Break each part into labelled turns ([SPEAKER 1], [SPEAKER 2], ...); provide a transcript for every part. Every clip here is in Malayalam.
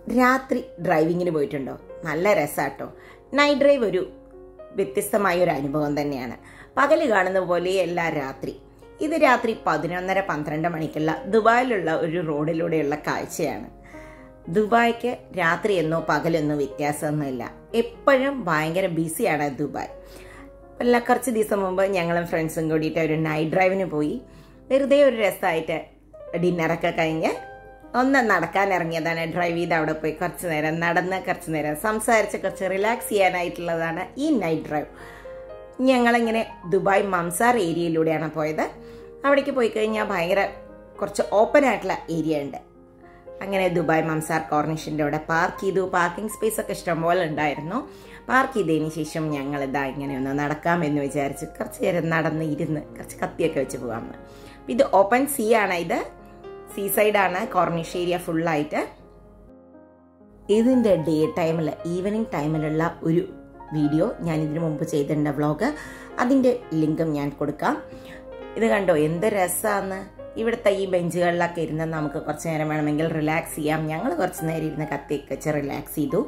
[SPEAKER 1] രാത്രി ഡ്രൈവിങ്ങിന് പോയിട്ടുണ്ടോ നല്ല രസാട്ടോ നൈറ്റ് ഡ്രൈവ് ഒരു വ്യത്യസ്തമായ ഒരു അനുഭവം തന്നെയാണ് പകല് കാണുന്ന പോലെയല്ല രാത്രി ഇത് രാത്രി പതിനൊന്നര പന്ത്രണ്ട് മണിക്കുള്ള ദുബായിലുള്ള ഒരു റോഡിലൂടെയുള്ള കാഴ്ചയാണ് ദുബായ്ക്ക് രാത്രി എന്നോ പകലെന്നോ വ്യത്യാസമൊന്നുമില്ല എപ്പോഴും ഭയങ്കര ബിസിയാണ് ദുബായ് അല്ല കുറച്ച് ദിവസം മുമ്പ് ഞങ്ങളും ഫ്രണ്ട്സും കൂടിയിട്ട് ഒരു നൈറ്റ് ഡ്രൈവിന് പോയി വെറുതെ ഒരു രസമായിട്ട് ഡിന്നറൊക്കെ കഴിഞ്ഞ് ഒന്ന് നടക്കാൻ ഇറങ്ങിയതാണ് ഡ്രൈവ് ചെയ്ത് അവിടെ പോയി കുറച്ച് നേരം നടന്ന് കുറച്ച് നേരം സംസാരിച്ച് കുറച്ച് റിലാക്സ് ചെയ്യാനായിട്ടുള്ളതാണ് ഈ നൈറ്റ് ഡ്രൈവ് ഞങ്ങളിങ്ങനെ ദുബായ് മംസാർ ഏരിയയിലൂടെയാണ് പോയത് അവിടേക്ക് പോയി കഴിഞ്ഞാൽ ഭയങ്കര കുറച്ച് ഓപ്പൺ ആയിട്ടുള്ള ഏരിയ ഉണ്ട് അങ്ങനെ ദുബായ് മംസാർ കോർണിഷിൻ്റെ അവിടെ പാർക്ക് ചെയ്തു പാർക്കിംഗ് സ്പേസ് ഒക്കെ ഇഷ്ടംപോലെ ഉണ്ടായിരുന്നു പാർക്ക് ചെയ്തതിന് ശേഷം ഞങ്ങൾ ഇതാ ഇങ്ങനെ ഒന്ന് നടക്കാം എന്ന് വിചാരിച്ച് കുറച്ച് നേരം നടന്ന് ഇരുന്ന് കുറച്ച് കത്തിയൊക്കെ വെച്ച് പോകാമെന്ന് അപ്പം ഇത് ഓപ്പൺ സീ ആണ് ഇത് സീ സൈഡാണ് കോർണിഷ് ഏരിയ ഫുള്ളായിട്ട് ഇതിൻ്റെ ഡേ ടൈമിൽ ഈവനിങ് ടൈമിലുള്ള ഒരു വീഡിയോ ഞാൻ ഇതിനു മുമ്പ് ചെയ്തിട്ടുണ്ട് വ്ളോഗ് അതിൻ്റെ ലിങ്കും ഞാൻ കൊടുക്കാം ഇത് കണ്ടോ എന്ത് രസമാണ് ഇവിടുത്തെ ഈ ബെഞ്ചുകളിലൊക്കെ ഇരുന്ന് നമുക്ക് കുറച്ച് നേരം വേണമെങ്കിൽ റിലാക്സ് ചെയ്യാം ഞങ്ങൾ കുറച്ച് നേരം ഇരുന്ന് കത്തിയൊക്കെ വെച്ച് റിലാക്സ് ചെയ്തു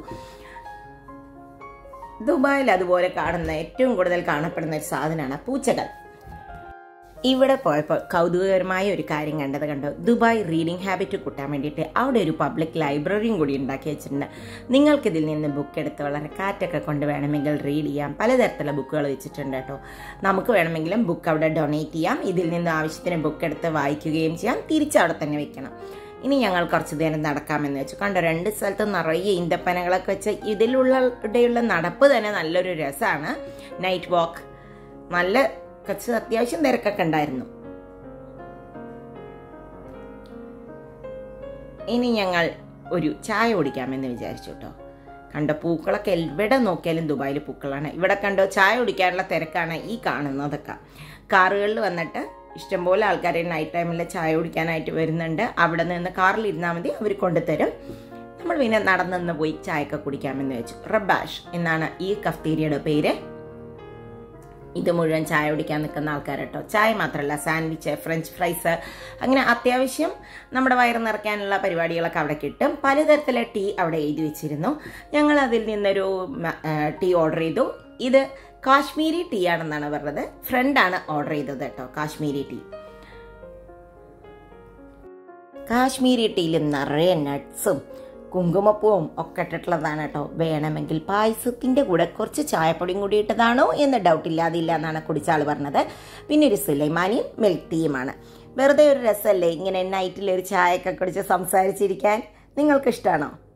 [SPEAKER 1] ദുബായിൽ അതുപോലെ കാണുന്ന ഏറ്റവും കൂടുതൽ കാണപ്പെടുന്ന ഒരു സാധനമാണ് പൂച്ചകൾ ഇവിടെ പോയപ്പോൾ കൗതുകകരമായ ഒരു കാര്യം കണ്ടത് കണ്ടോ ദുബായ് റീഡിംഗ് ഹാബിറ്റ് കൂട്ടാൻ വേണ്ടിയിട്ട് അവിടെ ഒരു പബ്ലിക് ലൈബ്രറിയും കൂടി ഉണ്ടാക്കി വെച്ചിട്ടുണ്ട് നിങ്ങൾക്കിതിൽ നിന്ന് ബുക്ക് എടുത്ത് വളരെ കാറ്റൊക്കെ കൊണ്ട് വേണമെങ്കിൽ റീഡ് ചെയ്യാം പലതരത്തിലുള്ള ബുക്കുകൾ വെച്ചിട്ടുണ്ട് കേട്ടോ നമുക്ക് വേണമെങ്കിലും ബുക്ക് അവിടെ ഡൊണേറ്റ് ചെയ്യാം ഇതിൽ നിന്ന് ആവശ്യത്തിന് ബുക്ക് എടുത്ത് വായിക്കുകയും ചെയ്യാം തിരിച്ച് അവിടെ തന്നെ വെക്കണം ഇനി ഞങ്ങൾ കുറച്ച് നേരം നടക്കാമെന്ന് വെച്ചു കണ്ടോ രണ്ട് സ്ഥലത്ത് നിറയെ ഈന്തപ്പനകളൊക്കെ വെച്ച് ഇതിലുള്ള ഇവിടെയുള്ള നടപ്പ് തന്നെ നല്ലൊരു രസമാണ് നൈറ്റ് വാക്ക് നല്ല കുറച്ച് അത്യാവശ്യം തിരക്കൊക്കെ ഉണ്ടായിരുന്നു ഇനി ഞങ്ങൾ ഒരു ചായ കുടിക്കാമെന്ന് വിചാരിച്ചു കേട്ടോ കണ്ടോ പൂക്കളൊക്കെ എവിടെ നോക്കിയാലും ദുബായിൽ പൂക്കളാണ് ഇവിടെ കണ്ടോ ചായ കുടിക്കാനുള്ള തിരക്കാണ് ഈ കാണുന്നതൊക്കെ കാറുകളിൽ വന്നിട്ട് ഇഷ്ടംപോലെ ആൾക്കാർ നൈറ്റ് ടൈമിൽ ചായ കുടിക്കാനായിട്ട് വരുന്നുണ്ട് അവിടെ നിന്ന് കാറിൽ ഇരുന്നാൽ മതി അവർ കൊണ്ടുതരും നമ്മൾ പിന്നെ നടന്നു പോയി ചായയൊക്കെ കുടിക്കാമെന്ന് വെച്ചു റബാഷ് എന്നാണ് ഈ കഫ്തീരിയയുടെ പേര് ഇത് മുഴുവൻ ചായ കുടിക്കാൻ നിൽക്കുന്ന ആൾക്കാർ കേട്ടോ ചായ മാത്രമല്ല സാൻഡ്വിച്ച് ഫ്രഞ്ച് ഫ്രൈസ് അങ്ങനെ അത്യാവശ്യം നമ്മുടെ വയറ് നിറയ്ക്കാനുള്ള പരിപാടികളൊക്കെ അവിടെ കിട്ടും പലതരത്തിലെ ടീ അവിടെ എഴുതി വെച്ചിരുന്നു ഞങ്ങൾ അതിൽ നിന്നൊരു ടീ ഓർഡർ ചെയ്തു ഇത് കാശ്മീരി ടീ ആണെന്നാണ് പറഞ്ഞത് ഫ്രണ്ടാണ് ഓർഡർ ചെയ്തത് കേട്ടോ കാശ്മീരി ടീ കാശ്മീരി ടീയിൽ നിറയെ നട്ട്സും കുങ്കുമപ്പൂവും ഒക്കെ ഇട്ടിട്ടുള്ളതാണ് കേട്ടോ വേണമെങ്കിൽ പായസത്തിൻ്റെ കൂടെ കുറച്ച് ചായപ്പൊടിയും കൂടി ഇട്ടതാണോ എന്ന് ഡൗട്ട് ഇല്ലാതില്ല എന്നാണ് കുടിച്ചാൾ പറഞ്ഞത് പിന്നെ ഒരു സുലൈമാനിയും മിൽക്ക് ടീയുമാണ് വെറുതെ ഒരു രസമല്ലേ ഇങ്ങനെ നൈറ്റിൽ ഒരു ചായയൊക്കെ കുടിച്ച് സംസാരിച്ചിരിക്കാൻ നിങ്ങൾക്ക് ഇഷ്ടമാണോ